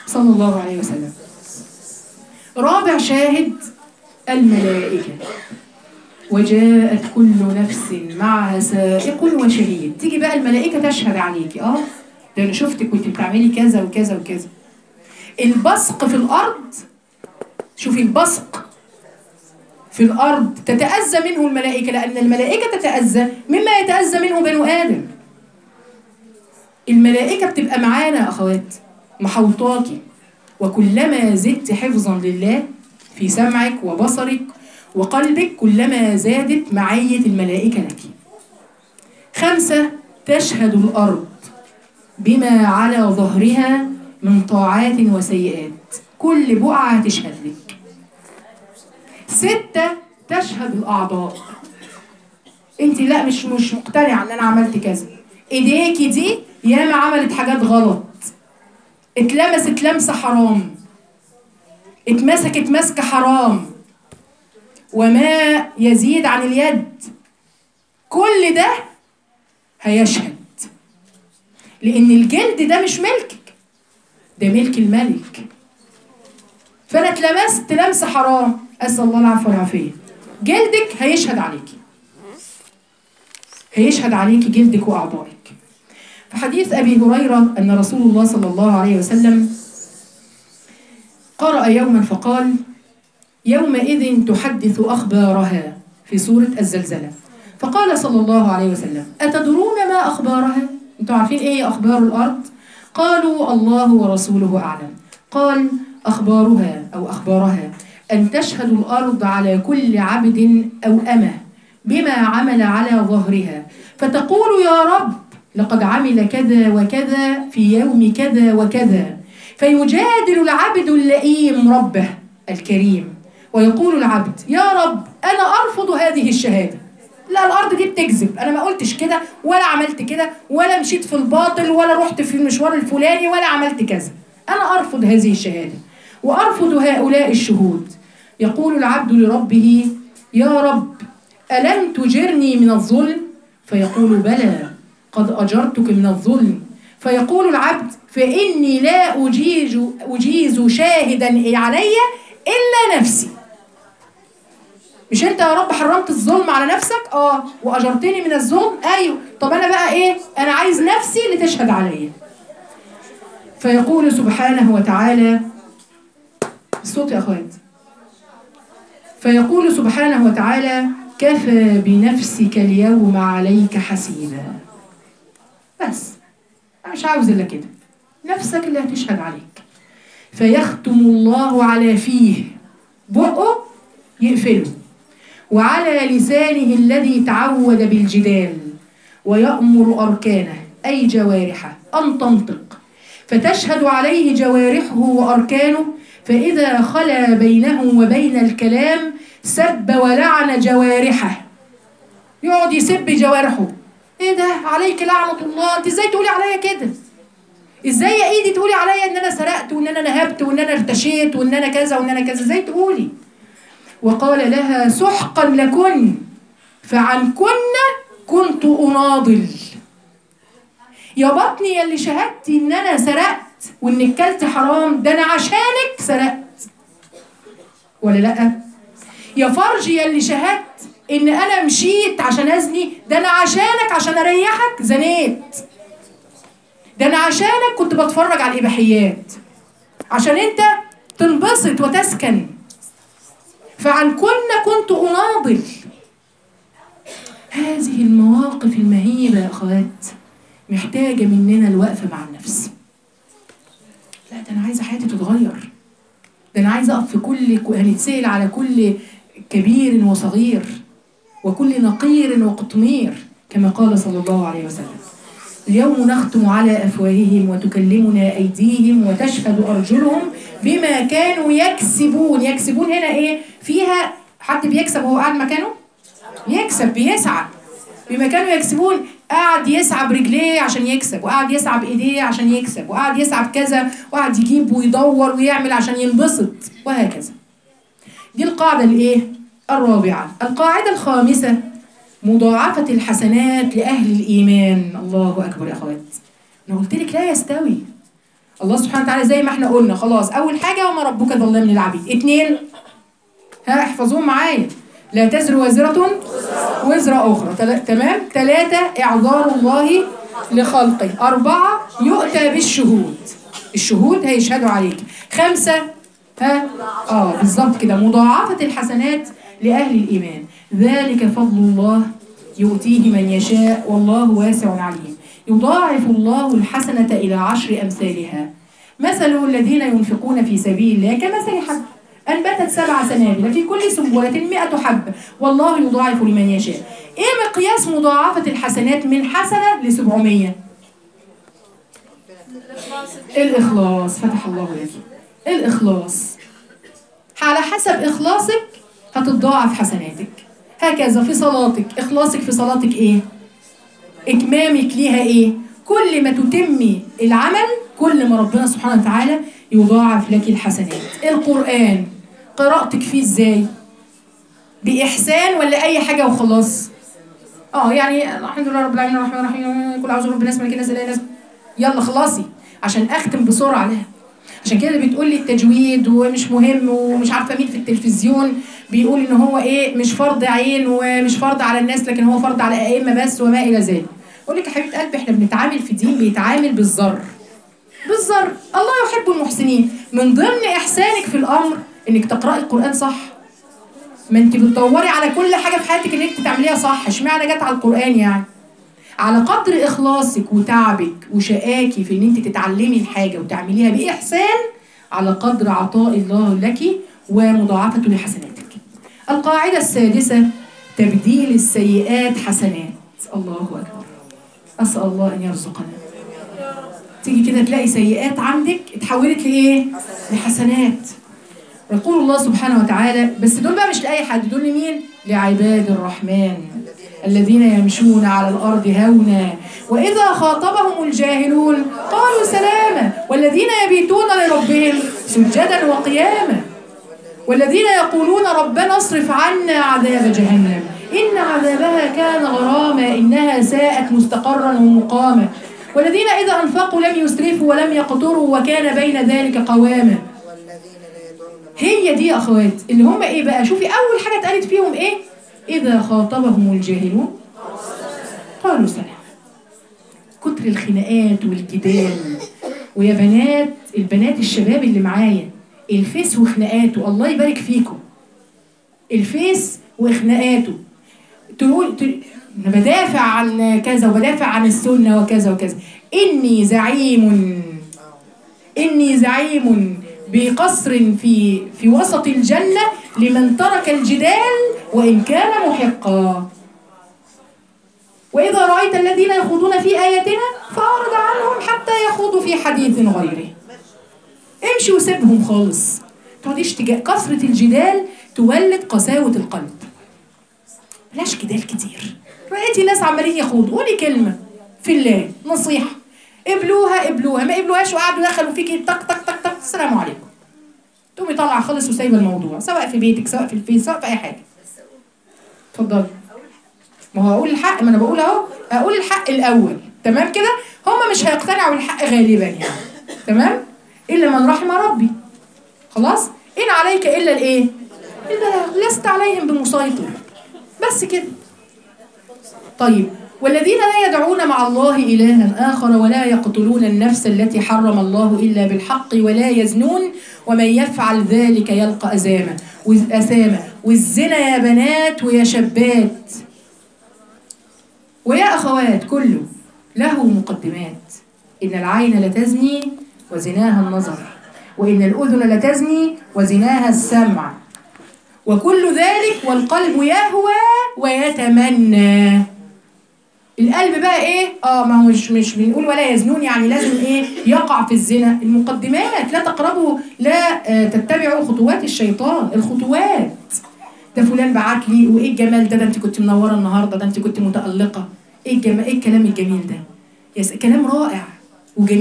صلى الله عليه وسلم رابع شاهد الملائكة وجاءت كل نفس معها سائق وشهيد تيجي بقى الملائكة تشهد عليكي اه ده انا شفتك كنت بتعملي كذا وكذا وكذا البصق في الارض شوفي البصق في الارض تتأذى منه الملائكة لأن الملائكة تتأذى مما يتأذى منه بنو آدم الملائكة بتبقى معانا يا أخوات محوطاكي وكلما زدت حفظا لله في سمعك وبصرك وقلبك كلما زادت معية الملائكة لك خمسة تشهد الأرض بما على ظهرها من طاعات وسيئات كل بقعة هتشهد لك ستة تشهد الأعضاء انت لا مش مش مقتنعة ان انا عملت كذا ايديكي دي ياما عملت حاجات غلط اتلمست لمسة حرام اتمسكت مسكة حرام وما يزيد عن اليد كل ده هيشهد لأن الجلد ده مش ملكك ده ملك الملك فأنا اتلمست لمسة حرام أسأل الله العفو والعافية جلدك هيشهد عليكي هيشهد عليكي جلدك وأعضائك في حديث أبي هريرة أن رسول الله صلى الله عليه وسلم قرأ يوما فقال يومئذ تحدث أخبارها في سورة الزلزلة فقال صلى الله عليه وسلم أتدرون ما أخبارها؟ أنتوا عارفين إيه أخبار الأرض؟ قالوا الله ورسوله أعلم قال أخبارها أو أخبارها أن تشهد الأرض على كل عبد أو أمة بما عمل على ظهرها فتقول يا رب لقد عمل كذا وكذا في يوم كذا وكذا فيجادل العبد اللئيم ربه الكريم ويقول العبد يا رب أنا أرفض هذه الشهادة لا الأرض دي بتكذب أنا ما قلتش كده ولا عملت كده ولا مشيت في الباطل ولا رحت في المشوار الفلاني ولا عملت كذا أنا أرفض هذه الشهادة وأرفض هؤلاء الشهود يقول العبد لربه يا رب ألم تجرني من الظلم فيقول بلى قد أجرتك من الظلم فيقول العبد فإني لا أجيز, أجيز شاهدا علي إلا نفسي مش انت يا رب حرمت الظلم على نفسك اه واجرتني من الظلم ايوه طب انا بقى ايه انا عايز نفسي اللي تشهد عليا فيقول سبحانه وتعالى الصوت يا اخوات فيقول سبحانه وتعالى كفى بنفسك اليوم عليك حسيبا بس انا مش عاوز الا كده نفسك اللي هتشهد عليك فيختم الله على فيه بقه يقفله وعلى لسانه الذي تعود بالجدال ويأمر أركانه أي جوارحه أن تنطق فتشهد عليه جوارحه وأركانه فإذا خلا بينه وبين الكلام سب ولعن جوارحه يقعد يسب جوارحه ايه ده عليك لعنة الله انت ازاي تقولي عليا كده ازاي يا ايدي تقولي عليا ان انا سرقت وان انا نهبت وان انا ارتشيت وان انا كذا وان انا كذا ازاي تقولي وقال لها سحقا لكن فعنكن كنت أناضل يا بطني يا اللي شهدتي ان انا سرقت وانك كلت حرام ده انا عشانك سرقت ولا لا يا فرجي يا اللي شهدت ان انا مشيت عشان ازني ده انا عشانك عشان اريحك زنيت ده انا عشانك كنت بتفرج على الاباحيات عشان انت تنبسط وتسكن فعن كنا كنت أناضل هذه المواقف المهيبة يا أخوات محتاجة مننا الوقفة مع النفس لا ده أنا عايزة حياتي تتغير ده أنا عايزة أقف في كل هنتسأل على كل كبير وصغير وكل نقير وقطمير كما قال صلى الله عليه وسلم اليوم نختم على أفواههم وتكلمنا أيديهم وتشهد أرجلهم بما كانوا يكسبون يكسبون هنا إيه فيها حد بيكسب وهو قاعد مكانه يكسب بيسعى بما كانوا يكسبون قاعد يسعى برجليه عشان يكسب وقاعد يسعى بايديه عشان يكسب وقاعد يسعى بكذا وقاعد يجيب ويدور ويعمل عشان ينبسط وهكذا دي القاعدة الايه الرابعة القاعدة الخامسة مضاعفة الحسنات لأهل الإيمان الله أكبر يا أخوات أنا قلت لك لا يستوي الله سبحانه وتعالى زي ما احنا قلنا خلاص اول حاجه وما ربك ظلام للعبيد اتنين ها احفظوهم معايا لا تزر وازرة وزر أخرى تل... تمام ثلاثة إعذار الله لخلقه أربعة يؤتى بالشهود الشهود هيشهدوا عليك خمسة ها اه بالظبط كده مضاعفة الحسنات لأهل الإيمان ذلك فضل الله يؤتيه من يشاء والله واسع عليم يضاعف الله الحسنة إلى عشر أمثالها مثل الذين ينفقون في سبيل الله كمثل حب أنبتت سبع سنابل في كل سنبلة مئة حبة والله يضاعف لمن يشاء إيه مقياس مضاعفة الحسنات من حسنة لسبعمية الإخلاص فتح الله لك الإخلاص على حسب إخلاصك هتضاعف حسناتك هكذا في صلاتك إخلاصك في صلاتك إيه إتمامك ليها إيه كل ما تتمي العمل كل ما ربنا سبحانه وتعالى يضاعف لك الحسنات القرآن قراءتك فيه إزاي بإحسان ولا أي حاجة وخلاص اه يعني الحمد لله رب العالمين الرحمن الرحيم كل اعوذ برب الناس ملك الناس اله الناس يلا خلاصي عشان اختم بسرعه لها عشان كده بتقول لي التجويد ومش مهم ومش عارفه مين في التلفزيون بيقول ان هو ايه مش فرض عين ومش فرض على الناس لكن هو فرض على ائمه بس وما الى ذلك اقول لك يا حبيبه قلبي احنا بنتعامل في دين بيتعامل بالذر بالذر الله يحب المحسنين من ضمن احسانك في الامر انك تقراي القران صح ما انت بتدوري على كل حاجه في حياتك انك تعمليها صح اشمعنى جت على القران يعني على قدر اخلاصك وتعبك وشقاكي في ان انت تتعلمي الحاجه وتعمليها باحسان على قدر عطاء الله لك ومضاعفته لحسناتك القاعده السادسه تبديل السيئات حسنات الله اكبر اسال الله ان يرزقنا تيجي كده تلاقي سيئات عندك اتحولت لايه لحسنات يقول الله سبحانه وتعالى بس دول بقى مش لأي حد دول لمين؟ لعباد الرحمن الذين يمشون على الأرض هونا وإذا خاطبهم الجاهلون قالوا سلاما والذين يبيتون لربهم سجدا وقياما والذين يقولون ربنا اصرف عنا عذاب جهنم إن عذابها كان غراما إنها ساءت مستقرا ومقاما والذين إذا أنفقوا لم يسرفوا ولم يقتروا وكان بين ذلك قواما هي دي يا اخوات اللي هم ايه بقى شوفي اول حاجه اتقالت فيهم ايه اذا خاطبهم الجاهلون قالوا سلام كتر الخناقات والجدال ويا بنات البنات الشباب اللي معايا الفيس وخناقاته الله يبارك فيكم الفيس وخناقاته تقول تقول انا بدافع عن كذا وبدافع عن السنه وكذا وكذا اني زعيم اني زعيم بقصر في في وسط الجنة لمن ترك الجدال وإن كان محقا وإذا رأيت الذين يخوضون في آياتنا فأعرض عنهم حتى يخوضوا في حديث غيره امشي وسيبهم خالص تقعديش تجا كثرة الجدال تولد قساوة القلب بلاش جدال كتير رأيتي ناس عمالين يخوضوا قولي كلمة في الله نصيحة قبلوها قبلوها ما قبلوهاش وقعدوا دخلوا فيكي تك تك تك تك السلام عليكم تقومي طالعه خالص وسايبه الموضوع سواء في بيتك سواء في الفيس سواء في اي حاجه اتفضلي ما هو اقول الحق ما انا بقول اهو اقول الحق الاول تمام كده هم مش هيقتنعوا بالحق غالبا يعني تمام الا من رحم ربي خلاص ان عليك الا الايه البلاغ لست عليهم بمسيطر بس كده طيب والذين لا يدعون مع الله إلها آخر ولا يقتلون النفس التي حرم الله إلا بالحق ولا يزنون ومن يفعل ذلك يلقى أزامة أسامة والزنا يا بنات ويا شابات ويا أخوات كله له مقدمات إن العين لتزني وزناها النظر وإن الأذن لتزني وزناها السمع وكل ذلك والقلب يهوى ويتمنى القلب بقى ايه اه ما هو مش مش بنقول ولا يزنون يعني لازم ايه يقع في الزنا المقدمات لا تقربوا لا آه تتبعوا خطوات الشيطان الخطوات ده فلان بعت لي وايه الجمال ده ده انت كنت منوره النهارده ده انت كنت متالقه ايه الجمال ايه الكلام الجميل ده يس كلام رائع وجميل